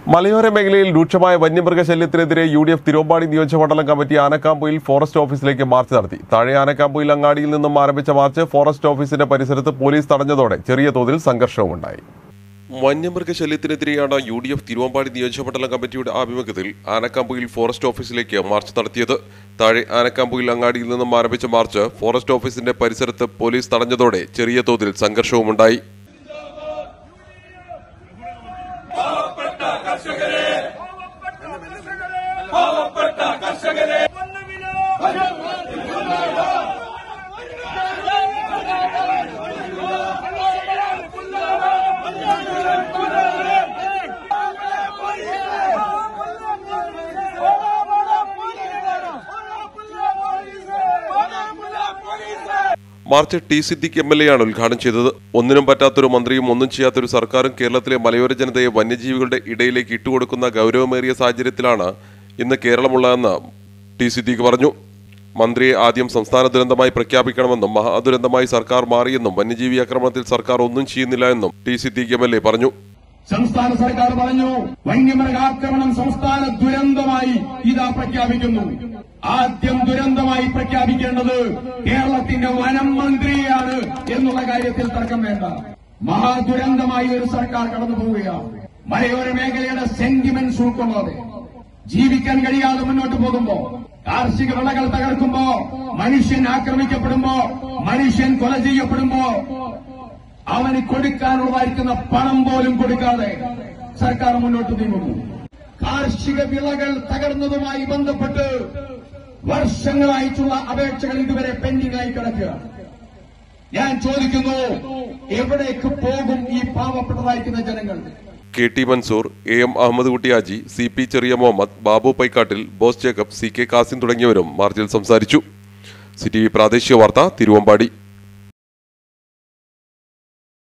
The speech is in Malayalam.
മലയോര മേഖലയിൽ രൂക്ഷമായ വന്യമൃഗശല്യത്തിനെതിരെ യു ഡി എഫ് തിരുവമ്പാടി നിയോജകമണ്ഡലം കമ്മിറ്റി ആനക്കാമ്പൊയിൽ ഫോറസ്റ്റ് ഓഫീസിലേക്ക് മാർച്ച് നടത്തി താഴെ ആനക്കാമ്പൊയിൽ അങ്ങാടിയിൽ നിന്നും ആരംഭിച്ച മാർച്ച് ഫോറസ്റ്റ് ഓഫീസിന്റെ പരിസരത്ത് പോലീസ് തടഞ്ഞതോടെ ചെറിയ തോതിൽ സംഘർഷവുമുണ്ടായി വന്യമൃഗശല്യത്തിനെതിരെയാണ് യു ഡി എഫ് തിരുവമ്പാടി നിയോജകമണ്ഡലം കമ്മിറ്റിയുടെ ആഭിമുഖ്യത്തിൽ ആനക്കാമ്പൊയിൽ ഫോറസ്റ്റ് ഓഫീസിലേക്ക് മാർച്ച് നടത്തിയത് താഴെ ആനക്കാമ്പൊയിൽ അങ്ങാടിയിൽ നിന്നും ആരംഭിച്ച മാർച്ച് ഫോറസ്റ്റ് ഓഫീസിന്റെ പരിസരത്ത് പോലീസ് തടഞ്ഞതോടെ ചെറിയ തോതിൽ സംഘർഷവുമുണ്ടായി march T Siddique M L A ആണ് ഉദ്ഘാടനം ചെയ്തത് ഒന്നിനും പറ്റാത്തൊരു മന്ത്രിയും ഒന്നും ചെയ്യാത്തൊരു സർക്കാരും കേരളത്തിലെ മലയോര ജനതയെ വന്യജീവികളുടെ ഇടയിലേക്ക് ഇട്ടുകൊടുക്കുന്ന ഗൗരവമേറിയ സാഹചര്യത്തിലാണ് ഇന്ന് കേരളമുള്ളതെന്ന് ടി സിദ്ദിഖ് പറഞ്ഞു മന്ത്രിയെ ആദ്യം സംസ്ഥാന ദുരന്തമായി പ്രഖ്യാപിക്കണമെന്നും മഹാദുരന്തമായി സർക്കാർ മാറിയെന്നും വന്യജീവി ആക്രമണത്തിൽ സർക്കാർ ഒന്നും ചെയ്യുന്നില്ല എന്നും T Siddique M L A പറഞ്ഞു സംസ്ഥാന സർക്കാർ പറഞ്ഞു വന്യമൃഗാക്രമണം സംസ്ഥാന ദുരന്തമായി ഇതാ പ്രഖ്യാപിക്കുന്നു ആദ്യം ദുരന്തമായി പ്രഖ്യാപിക്കേണ്ടത് കേരളത്തിന്റെ വനം മന്ത്രിയാണ് എന്നുള്ള കാര്യത്തിൽ തർക്കം വേണ്ട മഹാദുരന്തമായി ഒരു സർക്കാർ കടന്നു പോവുകയാണ് മലയോര മേഖലയുടെ സെന്റിമെന്റ്സ് ഉൾക്കൊള്ളാതെ ജീവിക്കാൻ കഴിയാതെ മുന്നോട്ട് പോകുമ്പോ കാർഷിക വിളകൾ തകർക്കുമ്പോ മനുഷ്യൻ ആക്രമിക്കപ്പെടുമ്പോ മനുഷ്യൻ കൊല ചെയ്യപ്പെടുമ്പോ അവന് കൊടുക്കാനുള്ളതായിരിക്കുന്ന പണം പോലും കൊടുക്കാതെ സർക്കാർ മുന്നോട്ട് നീങ്ങുന്നു കാർഷിക വിളകൾ തകർന്നതുമായി ബന്ധപ്പെട്ട് വർഷങ്ങളായിട്ടുള്ള അപേക്ഷകൾ ഇതുവരെ പെൻഡിംഗ് ആയി കിടക്കുകയാണ് ഞാൻ ചോദിക്കുന്നു എവിടേക്ക് പോകും ഈ പാവപ്പെട്ടതായിരിക്കുന്ന ജനങ്ങൾ K T Mansoor A M Ahammed Kuttiyaji C P Cheriya Muhammed Babu Paikkattil Bose Jacob C K Kasim തുടങ്ങിയവരും മാർച്ചിൽ സംസാരിച്ചു സി ടി വി പ്രാദേശിക വാർത്ത തിരുവമ്പാടി